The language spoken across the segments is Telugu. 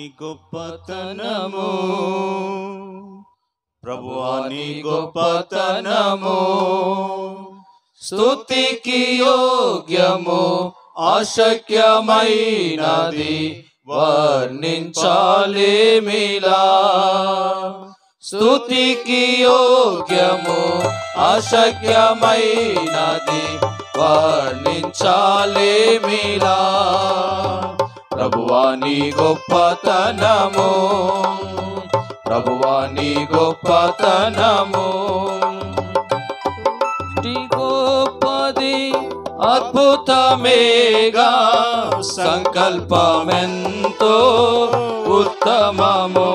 గొప్పతనము ప్రభువా నీ గొప్పతనము స్తుతికి యోగ్యము అశక్యమైనది వర్ణించాలేమిలా స్తుతికి యోగ్యము అశక్యమైనది వర్ణించాలేమిలా ప్రభువాని గొప్పతనము ప్రభువాని గొప్పతనము సృష్టి గొప్పది అద్భుతమేగా సంకల్పమెంతో ఉత్తమము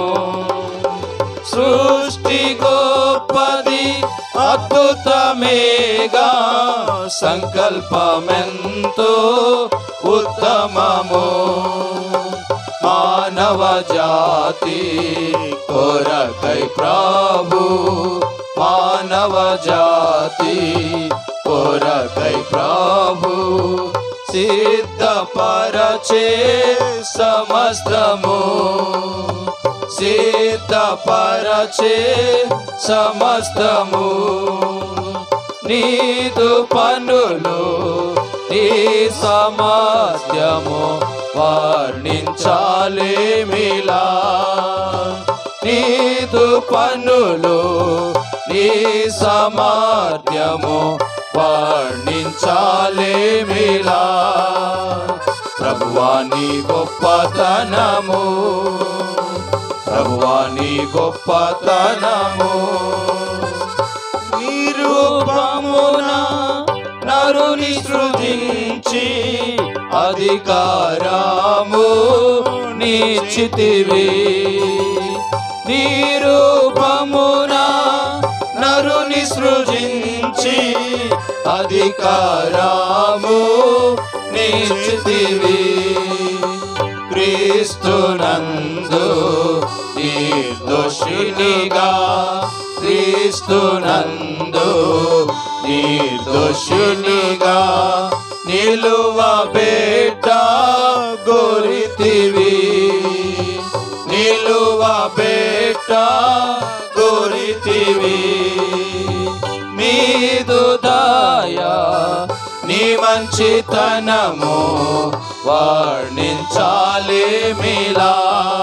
సృష్టి గొప్పది అద్భుతమేగా సంకల్పమెంతో ఉత్తమము మానవ జాతి కొరకై ప్రభు మానవ జాతి కొరకై ప్రభు సిద్ధపరచే సమస్తము సిద్ధపరచే సమస్తము నీదు పనులు నీ సమాధ్యము వర్ణించాలేమిలా నీదు పనులు నీ సమాధ్యము వర్ణించాలేమిలా ప్రభువాని గొప్పతనము ప్రభువాని గొప్పతనము నిరూపమున నరుని సృజించి అధికారము నిశ్చితివి నిరూపమున నరుని సృజించి అధికారము నిశ్చితివి క్రీస్తునందు నిర్దోషినిగా క్రీస్తునందు నిర్దోషినిగా నిలువ బేట గోరితివి నిలువ బేట గోరితివి మీదు దాయా నీ మంచితనము వర్ణించాలి మిలా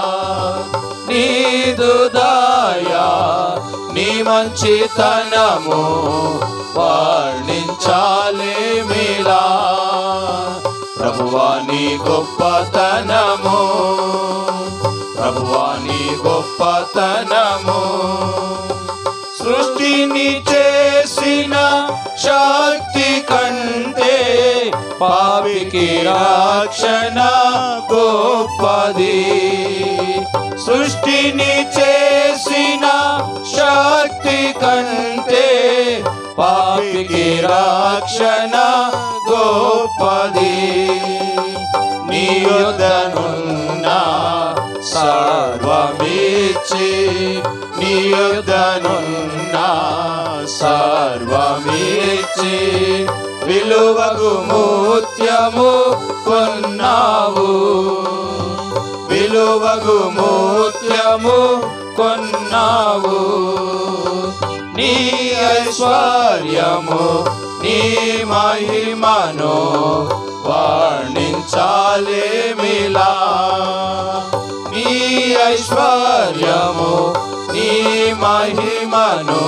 నీదు దాయా నీ మంచితనము వర్ణించాలి మిలా ప్రభువాని గొప్పతనము ప్రభువాని గొప్పతనము సృష్టిని చేసిన శక్తి కంటే పాపికి రక్షణ గొప్పది సృష్టిని చేసిన శక్తి కంటే పాపికి రక్షణ గొప్పది నీ యొద్దనున్న సర్వమిచ్చి నీ యొద్దనున్న సర్వమిచ్చి విలువగు ముత్యము కొన్నావు విలువగు ముత్యము కొన్నావు నీ ఐశ్వర్యము నీ మహిమను వర్ణించాలే మిలా నీ ఐశ్వర్యము నీ మహిమను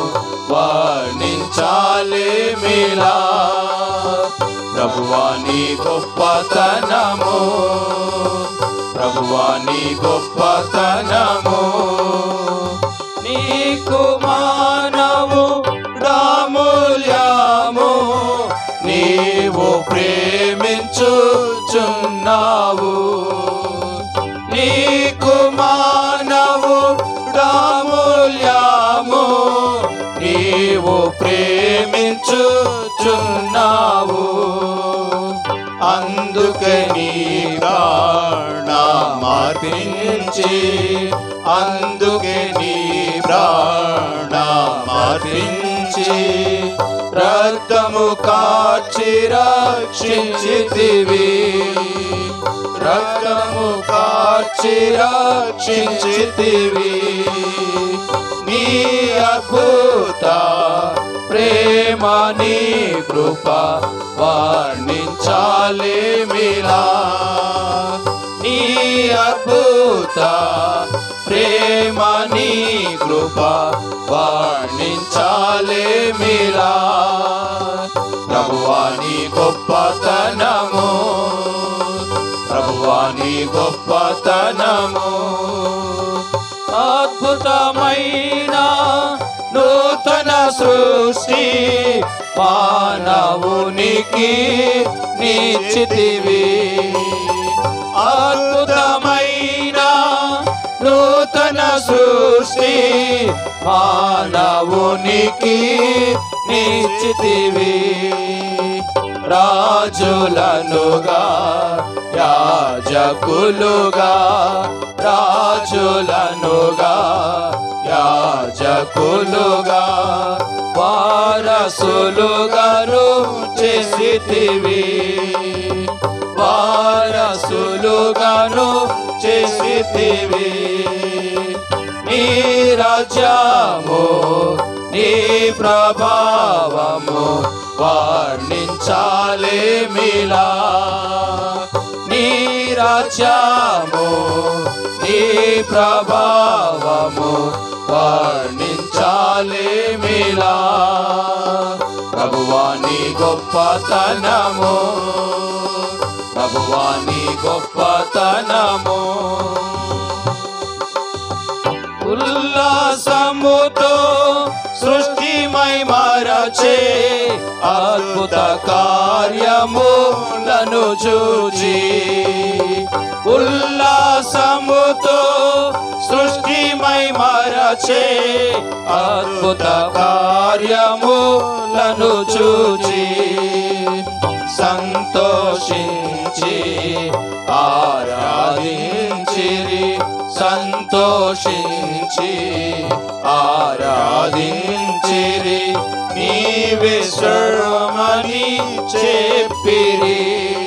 వర్ణించాలే మిలా ప్రభువాని గొప్పతనము ప్రభువాని గొప్పతనము నీకు మానవు రాముల్యాము నీవు ప్రేమించుచున్నావు నీకు మానవు రాముల్యాము నీవు ప్రేమించుచున్నావు అందుకే నీ ప్రాణమార్పించి అందుకే నీ ప్రాణమార్పించి రక్తము కాచి రక్షించితివి రక్తము కాచి రక్షించితివి నీ అద్భుత ప్రేమ నీ కృప వర్ణించాలి మిలా నీ అద్భుత ప్రేమ నీ కృప వర్ణించాలి మిలా ప్రభువాని గొప్పతనము ప్రభువాని గొప్పతనము అద్భుతమైన నూతన సృష్టి మానవునికి నిశ్చితివి అద్భుతమైన నూతన సృష్టి మానవునికి నిశ్చితివి రాజులనుగా యాజకులుగా రాజులనుగా యాజకులుగా వారసులుగాను చేసితివి వారసులుగాను చేసితివి నీ రాజ్యము నీ ప్రభావము వర్ణించాలే మిలా నీ రాజ్యము నీ ప్రభావము వర్ణించాలే మిలా ప్రభువాని గొప్పతనము ప్రభువాని గొప్పతనము ఉల్లాసముతో సృష్టిమై మరచే అద్భుత కార్యములను చూచి ఉల్లాసముతో సృష్టిమై మరచే అద్భుత కార్యములను చూచి సంతోషించి ఆరాధించిరి సంతోషించి ఆరాధించిరి నీవే సర్వమని చెప్పిరి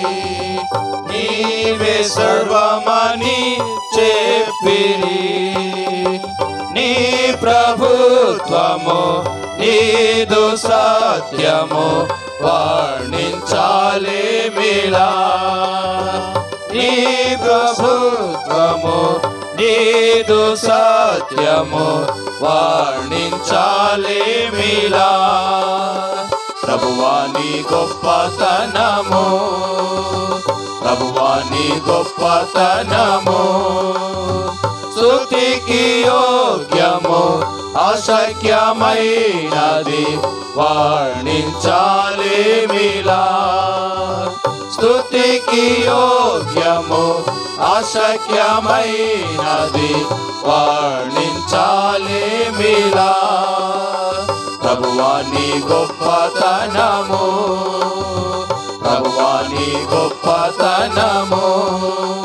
నీవే సర్వమని చెప్పిరి నీ ప్రభుత్వము నీదు సత్యము వర్ణించాలే మిలా నీ ప్రభుత్వము నీదు సత్యము వర్ణించాలే మిలా ప్రభువాని గొప్పతనము ప్రభువాని గొప్పతనము స్తుతికి యోగ్యము అశక్యమైనది వర్ణించాలి మిలా స్తుతికి యోగ్యము అశక్యమైనది వర్ణించాలి మిలా ప్రభువాని గొప్పతనము ప్రభువాని గొప్పతనము